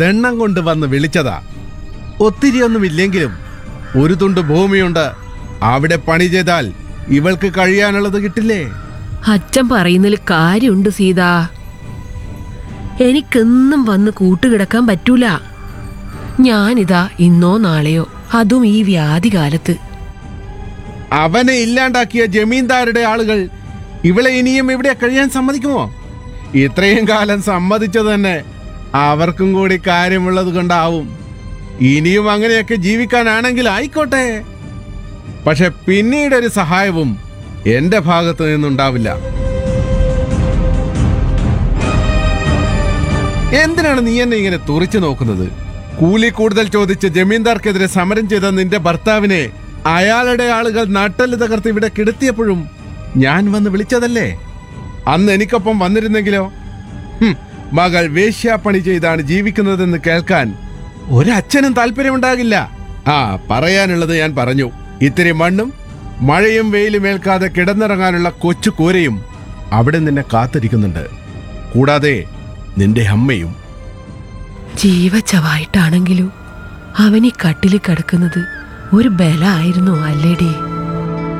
ദണ്ണം കൊണ്ട് വന്ന് വിളിച്ചതാ ഒത്തിരിയൊന്നുമില്ലെങ്കിലും ഒരു തുണ്ട് ഭൂമിയുണ്ട് അവിടെ പണി ചെയ്താൽ ഇവൾക്ക് കഴിയാനുള്ളത് കിട്ടില്ലേ അച്ഛൻ പറയുന്നതിൽ കാര്യമുണ്ട് സീത എനിക്കെന്നും വന്ന് കൂട്ടുകിടക്കാൻ പറ്റൂല ഞാനിതാ ഇന്നോ നാളെയോ അതും ഈ വ്യാധി കാലത്ത് അവനെ ഇല്ലാണ്ടാക്കിയ ജമീന്ദാരുടെ ആളുകൾ ഇവളെ ഇനിയും ഇവിടെ കഴിയാൻ സമ്മതിക്കുമോ ഇത്രയും കാലം സമ്മതിച്ചത് തന്നെ അവർക്കും കൂടി കാര്യമുള്ളത് കൊണ്ടാവും ഇനിയും അങ്ങനെയൊക്കെ ജീവിക്കാനാണെങ്കിൽ ആയിക്കോട്ടെ പക്ഷെ പിന്നീട് ഒരു സഹായവും എന്റെ ഭാഗത്ത് നിന്നുണ്ടാവില്ല എന്തിനാണ് നീ എന്നെ ഇങ്ങനെ തുറിച്ചു നോക്കുന്നത് കൂലി കൂടുതൽ ചോദിച്ച് ജമീന്ദാർക്കെതിരെ സമരം ചെയ്ത നിന്റെ ഭർത്താവിനെ അയാളുടെ ആളുകൾ നട്ടല് തകർത്ത് ഇവിടെ കിടത്തിയപ്പോഴും ഞാൻ വന്ന് വിളിച്ചതല്ലേ അന്ന് എനിക്കൊപ്പം വന്നിരുന്നെങ്കിലോ ഹും, മകൾ വേശ്യാപ്പണി ചെയ്താണ് ജീവിക്കുന്നതെന്ന് കേൾക്കാൻ ഒരച്ഛനും താല്പര്യമുണ്ടാകില്ല ആ പറയാനുള്ളത് ഞാൻ പറഞ്ഞു ഇത്തിരി മണ്ണും മഴയും വെയിലും ഏൽക്കാതെ കിടന്നിറങ്ങാനുള്ള കൊച്ചു കൂരയും അവിടെ നിന്നെ കാത്തിരിക്കുന്നുണ്ട് കൂടാതെ നിന്റെ അമ്മയും ജീവച്ചവായിട്ടാണെങ്കിലും അവനീ കട്ടിലിൽ കിടക്കുന്നത് ഒരു ബലമായിരുന്നു അല്ലേടി